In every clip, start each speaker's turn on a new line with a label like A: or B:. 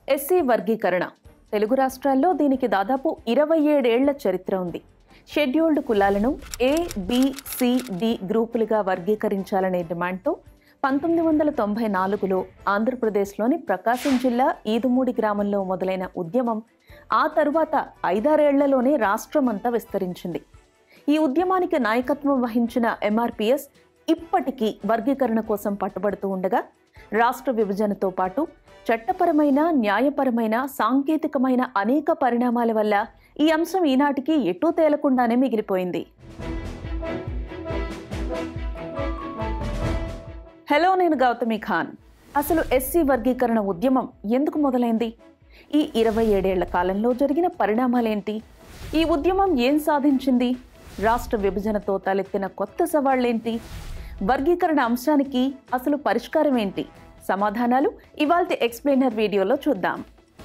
A: SC వర్గీకరణ తెలుగు రాష్ట్రాల్లో దీనికి దాదాపు ఇరవై ఏడేళ్ల చరిత్ర ఉంది షెడ్యూల్డ్ కులాలను ఏ బి సి డి గ్రూపులుగా వర్గీకరించాలనే డిమాండ్తో పంతొమ్మిది వందల తొంభై నాలుగులో ఆంధ్రప్రదేశ్లోని ప్రకాశం జిల్లా ఈదుమూడి గ్రామంలో మొదలైన ఉద్యమం ఆ తరువాత ఐదారేళ్లలోనే రాష్ట్రమంతా విస్తరించింది ఈ ఉద్యమానికి నాయకత్వం వహించిన ఎంఆర్పిఎస్ ఇప్పటికీ వర్గీకరణ కోసం పట్టుబడుతూ ఉండగా రాష్ట్ర విభజనతో పాటు చట్టపరమైన న్యాయపరమైన సాంకేతికమైన అనేక పరిణామాల వల్ల ఈ అంశం ఈనాటికి ఎటూ తేలకుండానే మిగిలిపోయింది హలో నేను గౌతమి ఖాన్ అసలు ఎస్సీ వర్గీకరణ ఉద్యమం ఎందుకు మొదలైంది ఈ ఇరవై ఏడేళ్ల కాలంలో జరిగిన పరిణామాలేంటి ఈ ఉద్యమం ఏం సాధించింది రాష్ట్ర విభజనతో తలెత్తిన కొత్త సవాళ్లేంటి వర్గీకరణ అంశానికి అసలు పరిష్కారం ఏంటి సమాధానాలు ఇవాల్టి ఎక్స్ప్లెయినర్ వీడియోలో చూద్దాం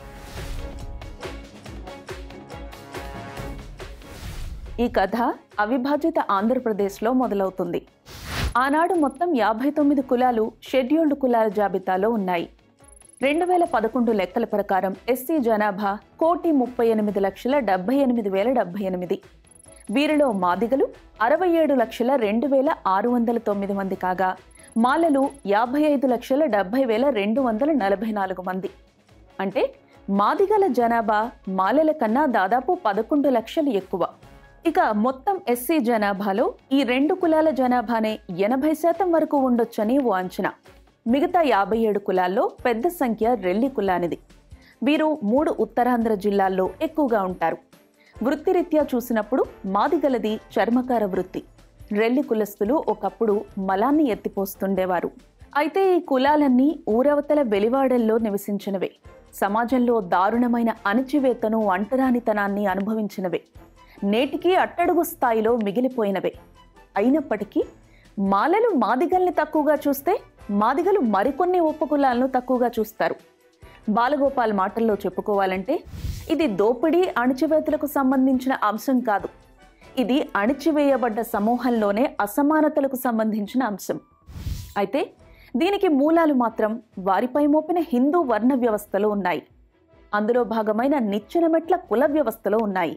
A: ఈ కథ అవిభాజిత ఆంధ్రప్రదేశ్లో మొదలవుతుంది ఆనాడు మొత్తం యాభై తొమ్మిది కులాలు షెడ్యూల్డ్ కులాల జాబితాలో ఉన్నాయి రెండు వేల పదకొండు లెక్కల ప్రకారం ఎస్సీ జనాభా కోటి ముప్పై ఎనిమిది లక్షల డెబ్బై ఎనిమిది వేల డెబ్బై ఎనిమిది వీరిలో మాదిగలు అరవై ఏడు లక్షల రెండు వేల ఆరు వందల తొమ్మిది మంది కాగా మాలలు యాభై ఐదు లక్షల డెబ్బై వేల రెండు వందల నలభై నాలుగు మంది అంటే మాదిగల జనాభా మాలల కన్నా దాదాపు పదకొండు లక్షలు ఎక్కువ ఇక మొత్తం ఎస్సీ జనాభాలో ఈ రెండు కులాల జనాభానే ఎనభై శాతం వరకు ఉండొచ్చని ఓ అంచనా మిగతా యాభై ఏడు కులాల్లో పెద్ద సంఖ్య రెల్లి కులానిది వీరు మూడు ఉత్తరాంధ్ర జిల్లాల్లో ఎక్కువగా ఉంటారు వృత్తిరీత్యా చూసినప్పుడు మాదిగలది చర్మకార వృత్తి రెల్లి కులస్తులు ఒకప్పుడు మలాన్ని ఎత్తిపోస్తుండేవారు అయితే ఈ కులాలన్నీ ఊరవతల వెలివాడల్లో నివసించినవే సమాజంలో దారుణమైన అణచివేతను అంటరానితనాన్ని అనుభవించినవే నేటికి అట్టడుగు స్థాయిలో మిగిలిపోయినవే అయినప్పటికీ మాలలు మాదిగల్ని తక్కువగా చూస్తే మాదిగలు మరికొన్ని ఉపకులాలను తక్కువగా చూస్తారు బాలగోపాల్ మాటల్లో చెప్పుకోవాలంటే ఇది దోపిడీ అణచివేతలకు సంబంధించిన అంశం కాదు ఇది అణిచివేయబడ్డ సమూహంలోనే అసమానతలకు సంబంధించిన అంశం అయితే దీనికి మూలాలు మాత్రం వారిపై మోపిన హిందూ వర్ణ వ్యవస్థలో ఉన్నాయి అందులో భాగమైన నిచ్చెన మెట్ల కుల వ్యవస్థలో ఉన్నాయి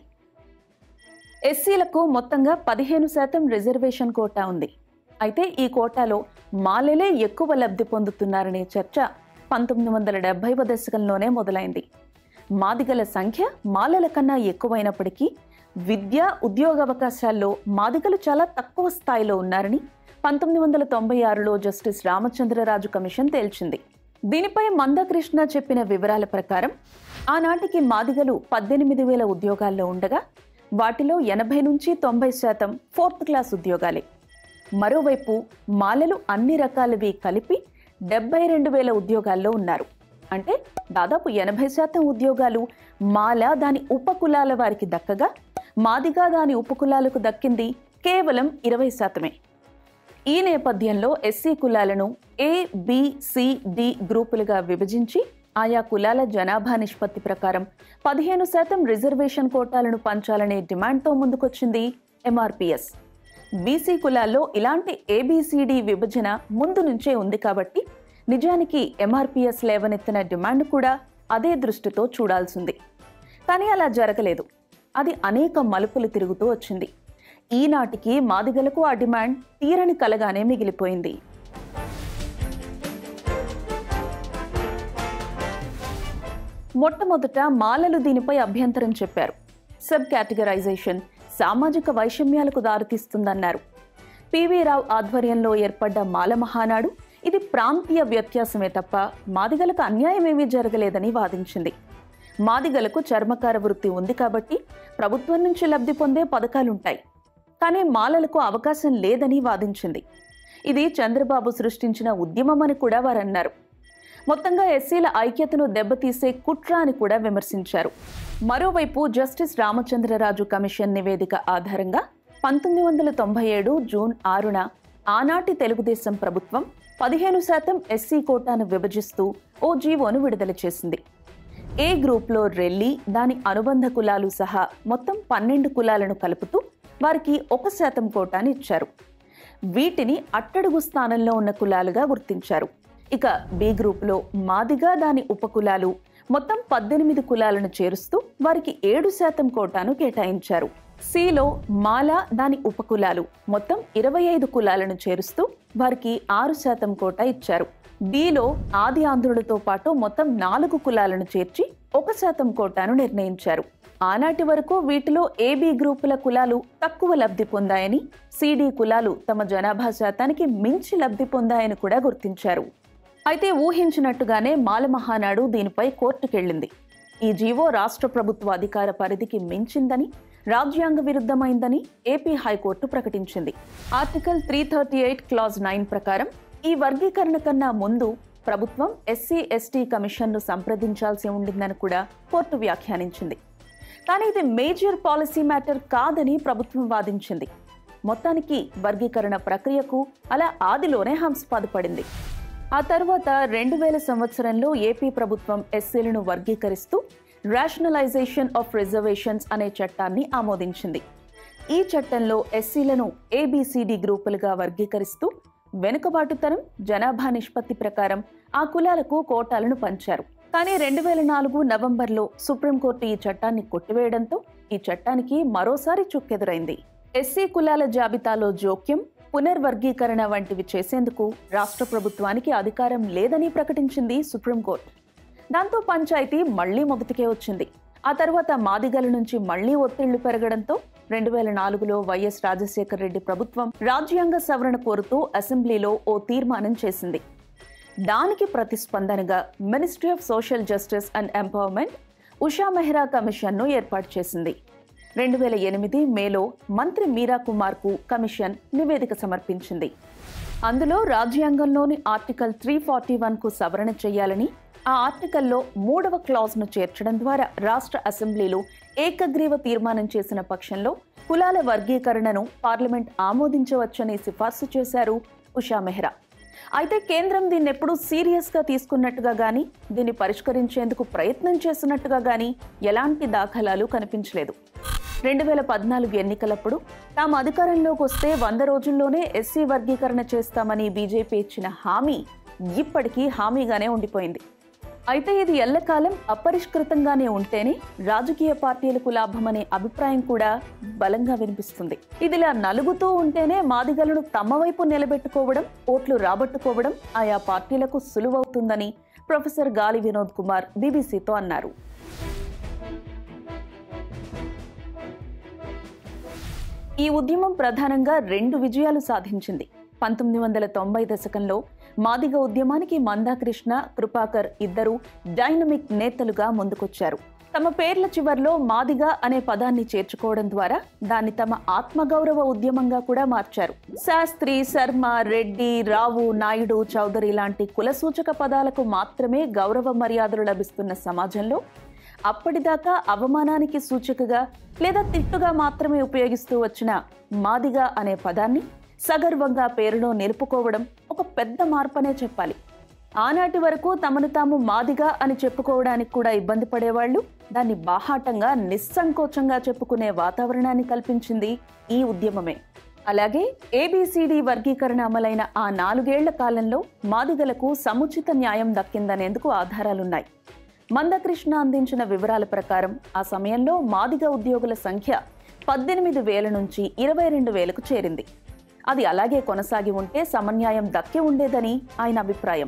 A: ఎస్సీలకు మొత్తంగా పదిహేను శాతం రిజర్వేషన్ కోటా ఉంది అయితే ఈ కోటాలో మాలలే ఎక్కువ లబ్ధి పొందుతున్నారనే చర్చ పంతొమ్మిది వందల డెబ్బైవ దశకంలోనే మొదలైంది మాదిగల సంఖ్య మాలల కన్నా ఎక్కువైనప్పటికీ విద్య ఉద్యోగ అవకాశాల్లో మాదిగలు చాలా తక్కువ స్థాయిలో ఉన్నారని పంతొమ్మిది వందల తొంభై ఆరులో జస్టిస్ రామచంద్రరాజు కమిషన్ తేల్చింది దీనిపై మందకృష్ణ చెప్పిన వివరాల ప్రకారం ఆనాటికి మాదిగలు పద్దెనిమిది వేల ఉద్యోగాల్లో ఉండగా వాటిలో ఎనభై నుంచి తొంభై శాతం ఫోర్త్ క్లాస్ ఉద్యోగాలే మరోవైపు మాలలు అన్ని రకాలవి కలిపి డెబ్బై రెండు వేల ఉద్యోగాల్లో ఉన్నారు అంటే దాదాపు ఎనభై శాతం ఉద్యోగాలు మాల దాని ఉపకులాల వారికి దక్కగా మాదిగా దాని ఉపకులాలకు దక్కింది కేవలం ఇరవై శాతమే ఈ నేపథ్యంలో ఎస్సీ కులాలను ఏ బి సి డి గ్రూపులుగా విభజించి ఆయా కులాల జనాభా నిష్పత్తి ప్రకారం పదిహేను శాతం రిజర్వేషన్ కోటాలను పంచాలనే డిమాండ్తో ముందుకొచ్చింది ఎంఆర్పిఎస్ బీసీ కులాల్లో ఇలాంటి ఏబిసిడి విభజన ముందు నుంచే ఉంది కాబట్టి నిజానికి ఎంఆర్పిఎస్ లేవనెత్తిన డిమాండ్ కూడా అదే దృష్టితో చూడాల్సింది కానీ అలా జరగలేదు అది అనేక మలుపులు తిరుగుతూ వచ్చింది ఈనాటికి మాదిగలకు ఆ డిమాండ్ తీరని కలగానే మిగిలిపోయింది మొట్టమొదట మాలలు దీనిపై అభ్యంతరం చెప్పారు సబ్ కేటగరైజేషన్ సామాజిక వైషమ్యాలకు దారితీస్తుందన్నారు పివి రావు ఆధ్వర్యంలో ఏర్పడ్డ మాల మహానాడు ఇది ప్రాంతీయ వ్యత్యాసమే తప్ప మాదిగలకు అన్యాయమేమీ జరగలేదని వాదించింది మాదిగలకు చర్మకార వృత్తి ఉంది కాబట్టి ప్రభుత్వం నుంచి లబ్ధి పొందే పథకాలుంటాయి కానీ మాలలకు అవకాశం లేదని వాదించింది ఇది చంద్రబాబు సృష్టించిన ఉద్యమమని కూడా వారన్నారు మొత్తంగా ఎస్సీల ఐక్యతను దెబ్బతీసే కుట్ర అని కూడా విమర్శించారు మరోవైపు జస్టిస్ రామచంద్రరాజు కమిషన్ నివేదిక ఆధారంగా పంతొమ్మిది వందల తొంభై ఏడు జూన్ ఆరున ఆనాటి తెలుగుదేశం ప్రభుత్వం పదిహేను శాతం ఎస్సీ కోటాను విభజిస్తూ ఓ జీవోను విడుదల చేసింది ఏ గ్రూప్లో రెల్లి దాని అనుబంధ కులాలు సహా మొత్తం పన్నెండు కులాలను కలుపుతూ వారికి ఒక శాతం కోటాను ఇచ్చారు వీటిని అట్టడుగు స్థానంలో ఉన్న కులాలుగా గుర్తించారు ఇక బి గ్రూప్లో మాదిగా దాని ఉపకులాలు మొత్తం పద్దెనిమిది కులాలను చేరుస్తూ వారికి ఏడు శాతం కోటాను కేటాయించారు సిలో మాల దాని ఉపకులాలు మొత్తం ఇరవై ఐదు కులాలను చేరుస్తూ వారికి ఆరు శాతం కోటా ఇచ్చారు డిలో ఆది ఆంధ్రులతో పాటు మొత్తం నాలుగు కులాలను చేర్చి ఒక శాతం కోటాను నిర్ణయించారు ఆనాటి వరకు వీటిలో ఏబీ గ్రూపుల కులాలు తక్కువ లబ్ధి పొందాయని సిడి కులాలు తమ జనాభా శాతానికి మించి లబ్ధి పొందాయని కూడా గుర్తించారు అయితే ఊహించినట్టుగానే మాల మహానాడు దీనిపై కోర్టుకెళ్లింది ఈ జీవో రాష్ట్ర ప్రభుత్వ అధికార పరిధికి మించిందని రాజ్యాంగ విరుద్ధమైందని ఏపీ హైకోర్టు ప్రకటించింది article three thirty eight clause nine ప్రకారం ఈ వర్గీకరణ కన్నా ముందు ప్రభుత్వం ఎస్సీ ఎస్టీ కమిషన్ను సంప్రదించాల్సి ఉండిందని కూడా కోర్టు వ్యాఖ్యానించింది కానీ ఇది మేజర్ పాలసీ మ్యాటర్ కాదని ప్రభుత్వం వాదించింది మొత్తానికి వర్గీకరణ ప్రక్రియకు అలా ఆదిలోనే హంసపాదుపడింది ఆ తర్వాత రెండు వేల సంవత్సరంలో ఏపీ ప్రభుత్వం ఎస్సీలను వర్గీకరిస్తూ రేషనలైజేషన్ ఆఫ్ రిజర్వేషన్స్ అనే చట్టాన్ని ఆమోదించింది ఈ చట్టంలో ఎస్సీలను ఏబిసిడి గ్రూపులుగా వర్గీకరిస్తూ వెనుకబాటుతనం జనాభా నిష్పత్తి ప్రకారం ఆ కులాలకు కోటాలను పంచారు కానీ రెండు వేల నాలుగు నవంబర్లో సుప్రీంకోర్టు ఈ చట్టాన్ని కొట్టివేయడంతో ఈ చట్టానికి మరోసారి చుక్కెదురైంది ఎస్సీ కులాల జాబితాలో జోక్యం పునర్వర్గీకరణ వంటివి చేసేందుకు రాష్ట్ర ప్రభుత్వానికి అధికారం లేదని ప్రకటించింది సుప్రీంకోర్టు దాంతో పంచాయతీ మళ్లీ మొదటికే వచ్చింది ఆ తర్వాత మాదిగల నుంచి మళ్లీ ఒత్తిళ్లు పెరగడంతో రెండు వేల నాలుగులో వైఎస్ రాజశేఖర రెడ్డి ప్రభుత్వం రాజ్యాంగ సవరణ కోరుతూ అసెంబ్లీలో ఓ తీర్మానం చేసింది దానికి ప్రతిస్పందనగా ministry of social justice and empowerment Usha Mehra కమిషన్ను ఏర్పాటు చేసింది రెండు వేల ఎనిమిది మేలో మంత్రి మీరా కుమార్కు కమిషన్ నివేదిక సమర్పించింది అందులో రాజ్యాంగంలోని ఆర్టికల్ త్రీ ఫార్టీ వన్కు సవరణ చేయాలని ఆ ఆర్టికల్లో మూడవ క్లాజ్ను చేర్చడం ద్వారా రాష్ట్ర అసెంబ్లీలో ఏకగ్రీవ తీర్మానం చేసిన పక్షంలో కులాల వర్గీకరణను పార్లమెంట్ ఆమోదించవచ్చని సిఫార్సు చేశారు ఉషా మెహ్రా అయితే కేంద్రం దీన్ని ఎప్పుడూ సీరియస్గా తీసుకున్నట్టుగా గానీ దీన్ని పరిష్కరించేందుకు ప్రయత్నం చేస్తున్నట్టుగా గానీ ఎలాంటి దాఖలాలు కనిపించలేదు రెండు వేల పద్నాలుగు ఎన్నికలప్పుడు తాము అధికారంలోకి వస్తే వంద రోజుల్లోనే ఎస్సీ వర్గీకరణ చేస్తామని బీజేపీ ఇచ్చిన హామీ ఇప్పటికీ హామీగానే ఉండిపోయింది అయితే ఇది ఎల్లకాలం అపరిష్కృతంగానే ఉంటేనే రాజకీయ పార్టీలకు లాభమనే అభిప్రాయం కూడా బలంగా వినిపిస్తుంది ఇదిలా నలుగుతూ ఉంటేనే మాదిగలను తమ వైపు నిలబెట్టుకోవడం ఓట్లు రాబట్టుకోవడం ఆయా పార్టీలకు సులువవుతుందని ప్రొఫెసర్ గాలి వినోద్ కుమార్ బీబీసీతో అన్నారు ఈ ఉద్యమం ప్రధానంగా రెండు విజయాలు సాధించింది పంతొమ్మిది వందల తొంభై దశకంలో మాదిగ ఉద్యమానికి మందాకృష్ణ కృపాకర్ ఇద్దరు డైనమిక్ నేతలుగా ముందుకొచ్చారు తమ పేర్ల చివర్లో మాదిగ అనే పదాన్ని చేర్చుకోవడం ద్వారా దాన్ని తమ ఆత్మగౌరవ ఉద్యమంగా కూడా మార్చారు శాస్త్రి శర్మ రెడ్డి రావు నాయుడు చౌదరి లాంటి కుల సూచక పదాలకు మాత్రమే గౌరవ మర్యాదలు లభిస్తున్న సమాజంలో అప్పటిదాకా అవమానానికి సూచికగా లేదా తిట్టుగా మాత్రమే ఉపయోగిస్తూ వచ్చిన మాదిగా అనే పదాన్ని సగర్వంగా పేరులో నిలుపుకోవడం ఒక పెద్ద మార్పనే చెప్పాలి ఆనాటి వరకు తమను తాము మాదిగా అని చెప్పుకోవడానికి కూడా ఇబ్బంది పడేవాళ్లు దాన్ని బాహాటంగా నిస్సంకోచంగా చెప్పుకునే వాతావరణాన్ని కల్పించింది ఈ ఉద్యమమే అలాగే ఏబిసిడి వర్గీకరణ అమలైన ఆ నాలుగేళ్ల కాలంలో మాదిగలకు సముచిత న్యాయం దక్కిందనేందుకు ఆధారాలున్నాయి మందకృష్ణ అందించిన వివరాల ప్రకారం ఆ సమయంలో మాదిగ ఉద్యోగుల సంఖ్య పద్దెనిమిది వేల నుంచి ఇరవై రెండు వేలకు చేరింది అది అలాగే కొనసాగి ఉంటే సమన్యాయం దక్కి ఉండేదని ఆయన అభిప్రాయం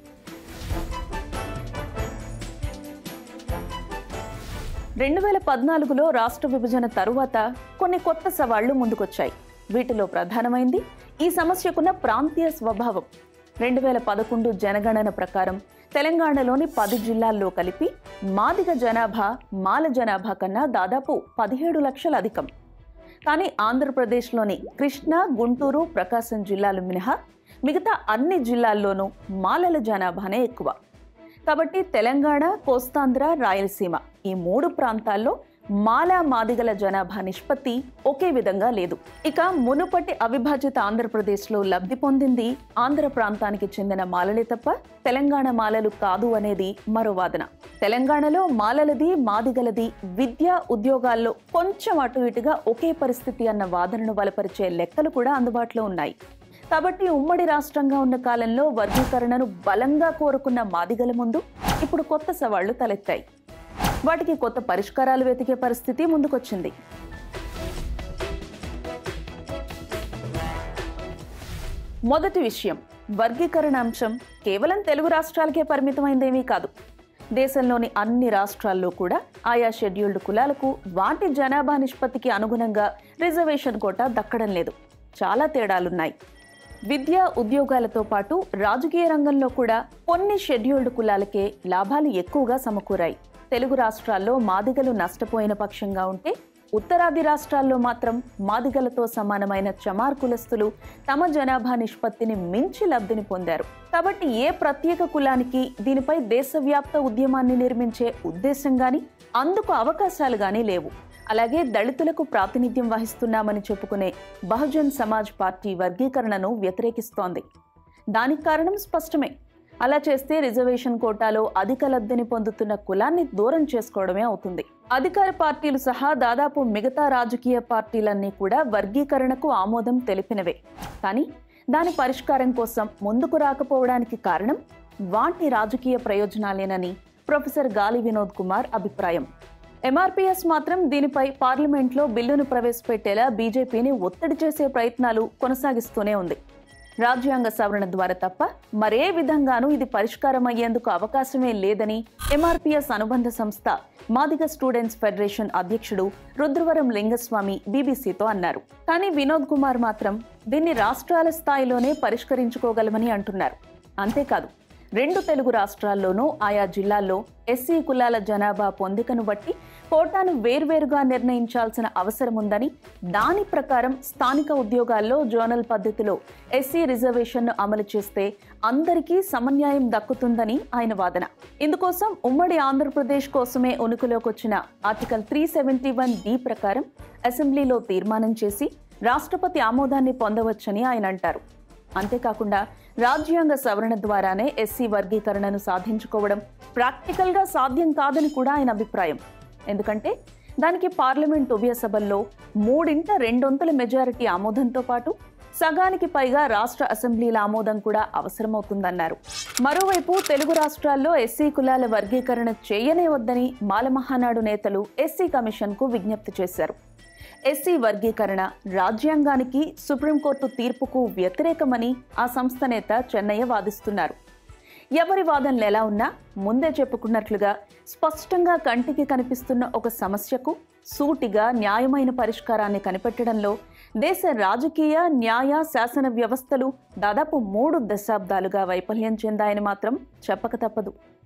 A: రెండు వేల పద్నాలుగులో రాష్ట్ర విభజన తరువాత కొన్ని కొత్త సవాళ్లు ముందుకొచ్చాయి వీటిలో ప్రధానమైంది ఈ సమస్యకున్న ప్రాంతీయ స్వభావం రెండు వేల పదకొండు జనగణన ప్రకారం తెలంగాణలోని పది జిల్లాల్లో కలిపి మాదిగ జనాభా మాల జనాభా కన్నా దాదాపు పదిహేడు లక్షల అధికం కానీ ఆంధ్రప్రదేశ్లోని కృష్ణా గుంటూరు ప్రకాశం జిల్లాలు మినహా మిగతా అన్ని జిల్లాల్లోనూ మాలల జనాభానే ఎక్కువ కాబట్టి తెలంగాణ కోస్తాంధ్ర రాయలసీమ ఈ మూడు ప్రాంతాల్లో మాలా మాదిగల జనాభా నిష్పత్తి ఒకే విధంగా లేదు ఇక మునుపటి అవిభాజిత ఆంధ్రప్రదేశ్లో లబ్ధి పొందింది ఆంధ్ర ప్రాంతానికి చెందిన మాలలే తప్ప తెలంగాణ మాలలు కాదు అనేది మరో వాదన తెలంగాణలో మాలలది మాదిగలది విద్య ఉద్యోగాల్లో కొంచెం అటు ఇటుగా ఒకే పరిస్థితి అన్న వాదనను బలపరిచే లెక్కలు కూడా అందుబాటులో ఉన్నాయి కాబట్టి ఉమ్మడి రాష్ట్రంగా ఉన్న కాలంలో వర్గీకరణను బలంగా కోరుకున్న మాదిగల ముందు ఇప్పుడు కొత్త సవాళ్లు తలెత్తాయి వాటికి కొత్త పరిష్కారాలు వెతికే పరిస్థితి ముందుకొచ్చింది మొదటి విషయం వర్గీకరణ అంశం కేవలం తెలుగు రాష్ట్రాలకే పరిమితమైందేమీ కాదు దేశంలోని అన్ని రాష్ట్రాల్లో కూడా ఆయా షెడ్యూల్డ్ కులాలకు వాటి జనాభా నిష్పత్తికి అనుగుణంగా రిజర్వేషన్ కోటా దక్కడం లేదు చాలా తేడాలున్నాయి విద్య ఉద్యోగాలతో పాటు రాజకీయ రంగంలో కూడా కొన్ని షెడ్యూల్డ్ కులాలకే లాభాలు ఎక్కువగా సమకూరాయి తెలుగు రాష్ట్రాల్లో మాదిగలు నష్టపోయిన పక్షంగా ఉంటే ఉత్తరాది రాష్ట్రాల్లో మాత్రం మాదిగలతో సమానమైన చమార్ కులస్తులు తమ జనాభా నిష్పత్తిని మించి లబ్ధిని పొందారు కాబట్టి ఏ ప్రత్యేక కులానికి దీనిపై దేశవ్యాప్త ఉద్యమాన్ని నిర్మించే ఉద్దేశం గాని అందుకు అవకాశాలు గాని లేవు అలాగే దళితులకు ప్రాతినిధ్యం వహిస్తున్నామని చెప్పుకునే బహుజన్ సమాజ్ పార్టీ వర్గీకరణను వ్యతిరేకిస్తోంది దానికి కారణం స్పష్టమే అలా చేస్తే రిజర్వేషన్ కోటాలో అధిక లబ్ధిని పొందుతున్న కులాన్ని దూరం చేసుకోవడమే అవుతుంది అధికార పార్టీలు సహా దాదాపు మిగతా రాజకీయ పార్టీలన్నీ కూడా వర్గీకరణకు ఆమోదం తెలిపినవే కానీ దాని పరిష్కారం కోసం ముందుకు రాకపోవడానికి కారణం వాటి రాజకీయ ప్రయోజనాలేనని ప్రొఫెసర్ గాలి వినోద్ కుమార్ అభిప్రాయం ఎంఆర్పీఎస్ మాత్రం దీనిపై పార్లమెంట్లో బిల్లును ప్రవేశపెట్టేలా బీజేపీని ఒత్తిడి చేసే ప్రయత్నాలు కొనసాగిస్తూనే ఉంది రాజ్యాంగ సవరణ ద్వారా తప్ప మరే విధంగానూ ఇది పరిష్కారం అయ్యేందుకు అవకాశమే లేదని ఎంఆర్పీఎస్ అనుబంధ సంస్థ మాదిగ స్టూడెంట్స్ ఫెడరేషన్ అధ్యక్షుడు రుద్రవరం లింగస్వామి బీబీసీతో అన్నారు కానీ వినోద్ కుమార్ మాత్రం దీన్ని రాష్ట్రాల స్థాయిలోనే పరిష్కరించుకోగలమని అంటున్నారు అంతేకాదు రెండు తెలుగు రాష్ట్రాల్లోనూ ఆయా జిల్లాల్లో ఎస్సీ కులాల జనాభా పొందికను బట్టి కోటాను వేర్వేరుగా నిర్ణయించాల్సిన అవసరం ఉందని దాని ప్రకారం స్థానిక ఉద్యోగాల్లో జోనల్ పద్ధతిలో ఎస్సీ రిజర్వేషన్ను అమలు చేస్తే అందరికీ సమన్యాయం దక్కుతుందని ఆయన వాదన ఇందుకోసం ఉమ్మడి ఆంధ్రప్రదేశ్ కోసమే ఉనికిలోకి వచ్చిన article three seventy one D ప్రకారం అసెంబ్లీలో తీర్మానం చేసి రాష్ట్రపతి ఆమోదాన్ని పొందవచ్చని ఆయన అంటారు అంతేకాకుండా రాజ్యాంగ సవరణ ద్వారానే ఎస్సీ వర్గీకరణను సాధించుకోవడం ప్రాక్టికల్గా సాధ్యం కాదని కూడా ఆయన అభిప్రాయం ఎందుకంటే దానికి పార్లమెంట్ ఉభయ సభల్లో మూడింట రెండొంతుల మెజారిటీ ఆమోదంతో పాటు సగానికి పైగా రాష్ట్ర అసెంబ్లీల ఆమోదం కూడా అవసరమవుతుందన్నారు మరోవైపు తెలుగు రాష్ట్రాల్లో ఎస్సీ కులాల వర్గీకరణ చేయనే వద్దని మాలమహానాడు నేతలు ఎస్సీ కమిషన్కు విజ్ఞప్తి చేశారు ఎస్సీ వర్గీకరణ రాజ్యాంగానికి సుప్రీంకోర్టు తీర్పుకు వ్యతిరేకమని ఆ సంస్థ నేత చెన్నయ్య వాదిస్తున్నారు ఎవరి వాదనలు ఎలా ఉన్నా ముందే చెప్పుకున్నట్లుగా స్పష్టంగా కంటికి కనిపిస్తున్న ఒక సమస్యకు సూటిగా న్యాయమైన పరిష్కారాన్ని కనిపెట్టడంలో దేశ రాజకీయ న్యాయ శాసన వ్యవస్థలు దాదాపు మూడు దశాబ్దాలుగా వైఫల్యం చెందాయని మాత్రం చెప్పక తప్పదు